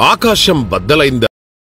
ఆకాశం బద్దలైందా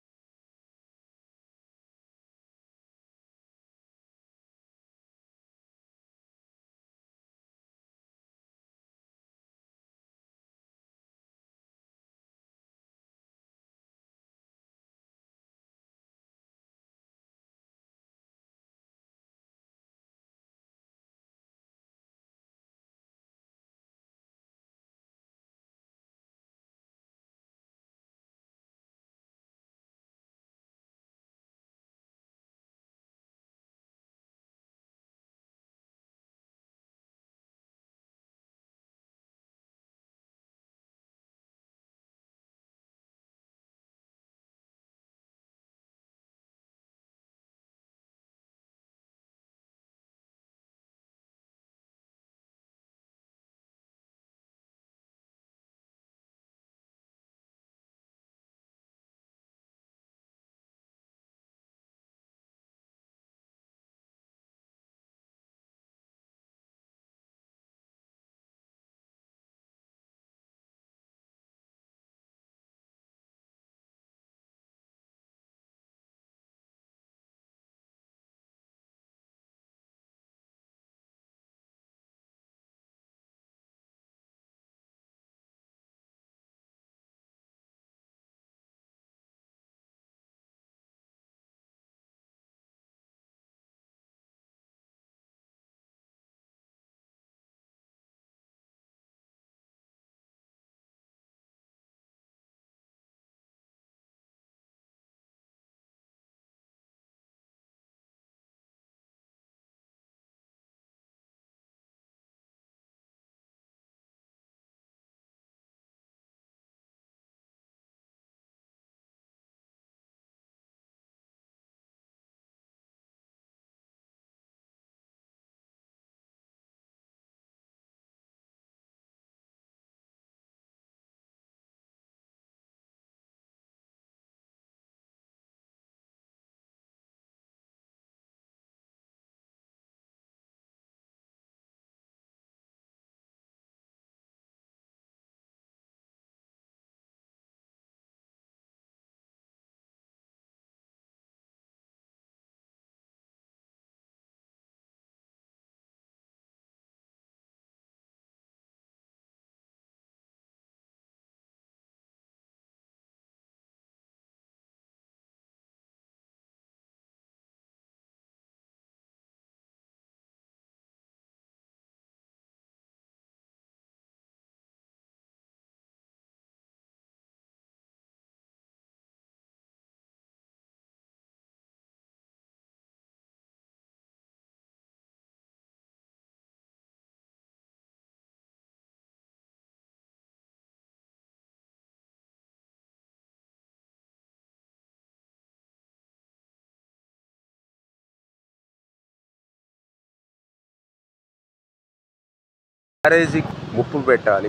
బ్యారేజీ ముప్పు పెట్టాలి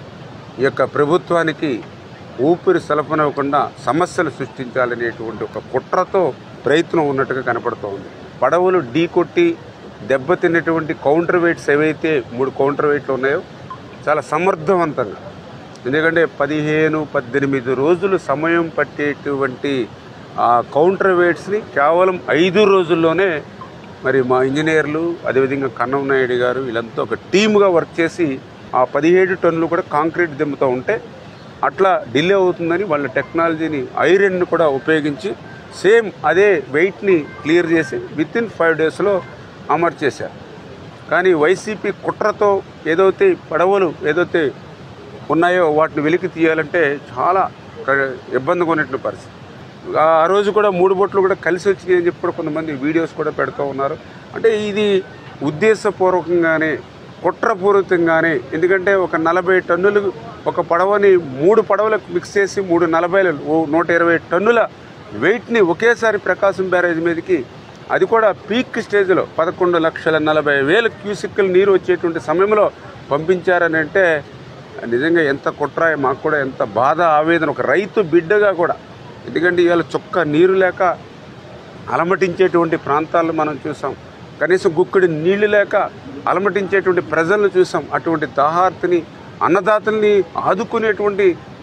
ఈ యొక్క ప్రభుత్వానికి ఊపిరి సలపనివ్వకుండా సమస్యలు సృష్టించాలనేటువంటి ఒక కుట్రతో ప్రయత్నం ఉన్నట్టుగా కనపడుతోంది పడవలు ఢీకొట్టి దెబ్బతిన్నటువంటి కౌంటర్ వెయిట్స్ ఏవైతే మూడు కౌంటర్ వెయిట్లు ఉన్నాయో చాలా సమర్థవంతంగా ఎందుకంటే పదిహేను పద్దెనిమిది రోజులు సమయం పట్టేటువంటి ఆ కౌంటర్ వెయిట్స్ని కేవలం ఐదు రోజుల్లోనే మరి మా ఇంజనీర్లు అదేవిధంగా కన్నం నాయుడు గారు వీళ్ళంతా ఒక టీమ్గా వర్క్ చేసి ఆ పదిహేడు టన్నులు కూడా కాంక్రీట్ దిమ్ముతూ ఉంటే అట్లా డిలే అవుతుందని వాళ్ళ టెక్నాలజీని ఐరన్ కూడా ఉపయోగించి సేమ్ అదే వెయిట్ని క్లియర్ చేసి విత్ ఇన్ ఫైవ్ డేస్లో అమర్చేశారు కానీ వైసీపీ కుట్రతో ఏదైతే పడవలు ఏదైతే ఉన్నాయో వాటిని వెలికి తీయాలంటే చాలా క- ఇబ్బందిగా ఉన్నటువంటి పరిస్థితి ఆ రోజు కూడా మూడు బొట్లు కూడా కలిసి వచ్చినాయి అని చెప్పి కూడా కొంతమంది వీడియోస్ కూడా పెడుతూ ఉన్నారు అంటే ఇది ఉద్దేశపూర్వకంగానే కుట్రపూరితంగానే ఎందుకంటే ఒక నలభై టన్నులు ఒక పడవని మూడు పడవలకు మిక్స్ చేసి మూడు నలభై ఓ నూట ఇరవై టన్నుల వెయిట్ని ఒకేసారి ప్రకాశం బ్యారేజ్ మీదకి అది కూడా పీక్ స్టేజ్లో పదకొండు లక్షల నలభై వేల క్యూసిక్కులు నీరు వచ్చేటువంటి సమయంలో పంపించారని అంటే నిజంగా ఎంత కుట్ర మాకు కూడా ఎంత బాధ ఆవేదన ఒక రైతు బిడ్డగా కూడా ఎందుకంటే ఇవాళ చుక్క నీరు లేక అలమటించేటువంటి ప్రాంతాలను మనం చూసాం కనీసం గుక్కడి నీళ్లు లేక అలమటించేటువంటి ప్రజలను చూసాం అటువంటి దాహార్తిని అన్నదాతల్ని ఆదుకునేటువంటి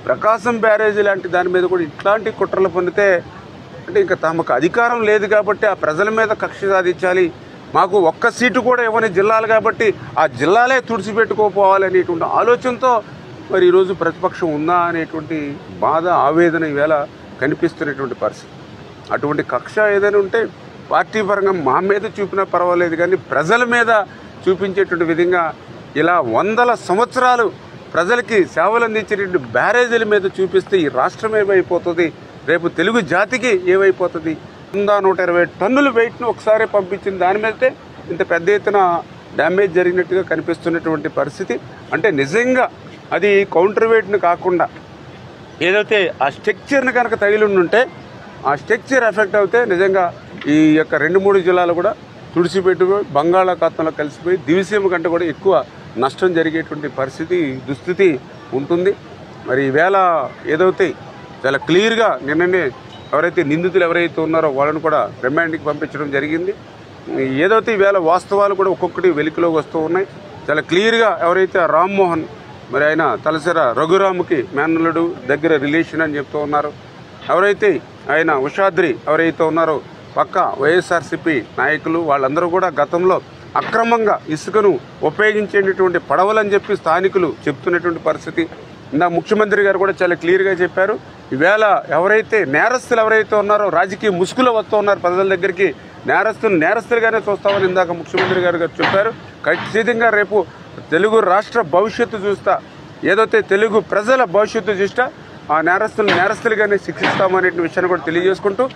ప్రకాశం బ్యారేజీ లాంటి దాని మీద కూడా ఇట్లాంటి కుట్రలు పొందితే అంటే ఇంకా తమకు అధికారం లేదు కాబట్టి ఆ ప్రజల మీద కక్ష సాధించాలి మాకు ఒక్క సీటు కూడా ఇవ్వని జిల్లాలు కాబట్టి ఆ జిల్లాలే తుడిచిపెట్టుకోపోవాలి అనేటువంటి ఆలోచనతో మరి ఈరోజు ప్రతిపక్షం ఉందా అనేటువంటి బాధ ఆవేదన ఈవేళ కనిపిస్తున్నటువంటి పరిస్థితి అటువంటి కక్ష ఏదైనా ఉంటే పార్టీ పరంగా మా మీద చూపినా పర్వాలేదు కానీ ప్రజల మీద చూపించేటువంటి విధంగా ఇలా వందల సంవత్సరాలు ప్రజలకి సేవలు అందించేటువంటి బ్యారేజీల మీద చూపిస్తే ఈ రాష్ట్రం ఏమైపోతుంది రేపు తెలుగు జాతికి ఏమైపోతుంది వంద నూట ఇరవై టన్నుల వెయిట్ను ఒకసారి పంపించిన దాని మీదే ఇంత పెద్ద ఎత్తున డ్యామేజ్ జరిగినట్టుగా కనిపిస్తున్నటువంటి పరిస్థితి అంటే నిజంగా అది కౌంటర్ వెయిట్ను కాకుండా ఏదైతే ఆ స్ట్రక్చర్ని కనుక తగిలి ఉంటే ఆ స్ట్రక్చర్ ఎఫెక్ట్ అవుతే నిజంగా ఈ యొక్క రెండు మూడు జిల్లాలు కూడా తుడిచిపెట్టుకుపోయి బంగాళాఖాతంలో కలిసిపోయి దివిసీమ కంటే కూడా ఎక్కువ నష్టం జరిగేటువంటి పరిస్థితి దుస్థితి ఉంటుంది మరి ఈవేళ ఏదైతే చాలా క్లియర్గా నిన్ననే ఎవరైతే నిందితులు ఎవరైతే ఉన్నారో వాళ్ళని కూడా రిమాండ్కి పంపించడం జరిగింది ఏదైతే ఈవేళ వాస్తవాలు కూడా ఒక్కొక్కటి వెలికిలోకి వస్తూ ఉన్నాయి చాలా క్లియర్గా ఎవరైతే ఆ రామ్మోహన్ మరి ఆయన తలసర రఘురాముకి మేనల్లుడు దగ్గర రిలేషన్ అని చెప్తూ ఉన్నారు ఎవరైతే ఆయన ఉషాద్రి ఎవరైతే ఉన్నారో పక్క వైఎస్ఆర్సీపీ నాయకులు వాళ్ళందరూ కూడా గతంలో అక్రమంగా ఇసుకను ఉపయోగించేటటువంటి పడవలని చెప్పి స్థానికులు చెప్తున్నటువంటి పరిస్థితి ఇందా ముఖ్యమంత్రి గారు కూడా చాలా క్లియర్గా చెప్పారు ఈవేళ ఎవరైతే నేరస్తులు ఎవరైతే ఉన్నారో రాజకీయ ముసుగులో వస్తూ ఉన్నారు ప్రజల దగ్గరికి నేరస్తులు నేరస్తులుగానే చూస్తామని ఇందాక ముఖ్యమంత్రి గారు గారు చెప్పారు ఖచ్చితంగా రేపు తెలుగు రాష్ట్ర భవిష్యత్తు చూస్తా ఏదైతే తెలుగు ప్రజల భవిష్యత్తు చూస్తా ఆ నేరస్తులు నేరస్తులుగానే శిక్షిస్తామనే విషయాన్ని కూడా తెలియజేసుకుంటూ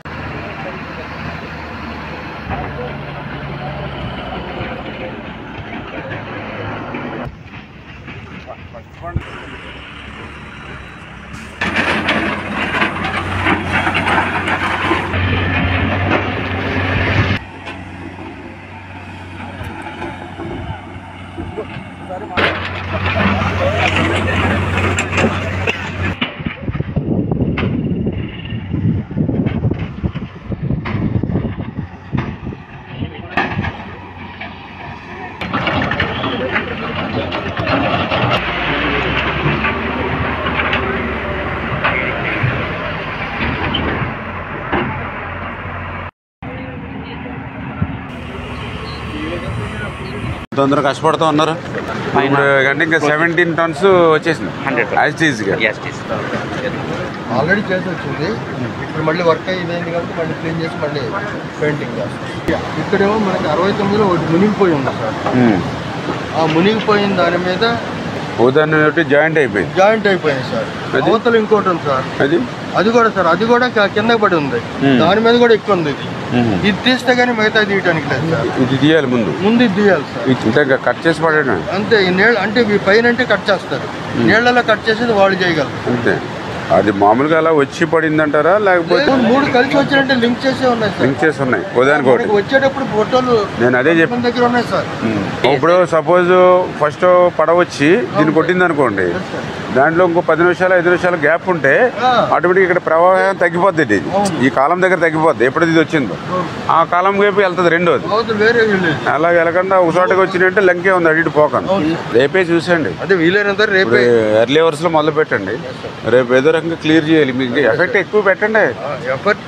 తొందరగా కష్టపడుతూ ఉన్నారు ఇప్పుడు అంటే ఇంకా సెవెంటీన్ టన్స్ వచ్చేసింది యాజ్ ఈజీగా ఆల్రెడీ చేసి వచ్చింది ఇప్పుడు మళ్ళీ వర్క్ అయ్యింది కాబట్టి మళ్ళీ క్లీన్ చేసి మళ్ళీ పెయింటింగ్ చేస్తాం ఇక్కడేమో మనకి అరవై తొమ్మిదిలో ఒకటి మునిగిపోయి ఉంది సార్ ఆ మునిగిపోయిన దాని మీద ఉదాహరణ ఒకటి జాయింట్ అయిపోయింది జాయింట్ అయిపోయింది సార్ అది? అవతల ఇంకోటి ఉంది సార్ అది అది కూడా సార్ అది కూడా క- కింద పడి ఉంది Hmm. దాని మీద కూడా ఎక్కువ ఉంది ఇది ఇది తీస్తే కానీ మిగతా తీయడానికి లేదు సార్ ఇది తీయాలి ముందు ముందు ఇది తీయాలి సార్ ఇది ఇంత ఇంకా కట్ చేసి పడేయడం అంతే ఈ నీళ్ళ అంటే ఇవి పైన అంటే కట్ చేస్తారు నీళ్ళలో కట్ చేసేది వాళ్ళు చేయగలరు అంతే అది మామూలుగా అలా వచ్చి పడిందంటారా లేకపోతే లేదు, మూడు కలిసి వచ్చినట్టే లింక్ చేసే ఉన్నాయి సార్ లింక్ చేసి ఉన్నాయి ఉదాహరణకి ఒకటి మనకి వచ్చేటప్పుడు ఫోటోలు నేను అదే చెప్పి మన దగ్గర ఉన్నాయి సార్ ఇప్పుడు సపోజ్ ఫస్ట్ పడవ వచ్చి దీన్ని కొట్టింది అనుకోండి దాంట్లో ఇంకో పది నిమిషాలు ఐదు నిమిషాలు గ్యాప్ ఉంటే ఆ. ఆటోమేటిక్ ఇక్కడ ప్రవాహం తగ్గిపోద్ది ఇది ఈ కాలం దగ్గర తగ్గిపోద్ది ఎప్పుడు ఇది వచ్చిందో ఆ కాలం వైపు వెళ్తుంది రెండోది అవతల వేరే విలేజ్ అలా వెళ్ళకుండా ఒక చోటకి వచ్చినట్టే లంకే ఉంది అటు ఇటు పోకండి రేపే చూసండి అదే వీలైనంత రేపే ఎర్లీ అవర్స్ లో మొదలు పెట్టండి రేపు ఏదో రకంగా క్లియర్ చేయాలి మీకు ఎఫెక్ట్ ఎక్కువ పెట్టండి ఎఫర్ట్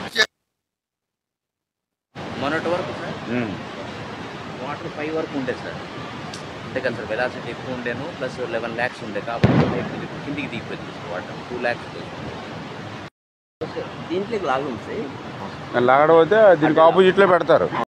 మొన్నటి వరకు సార్ వాటర్ ఫైవ్ వరకు ఉండే సార్ అంతే కదా సార్ వెలాసిటీ ఎక్కువ ఉండేను ప్లస్ లెవెన్ ల్యాక్స్ ఉండే కాబట్టి ఇది కిందికి దిగిపోయింది వాటర్ టూ ల్యాక్స్ దీంట్లోకి లాగం సార్ లాగడం అయితే దీనికి ఆపోజిట్ లో పెడతారు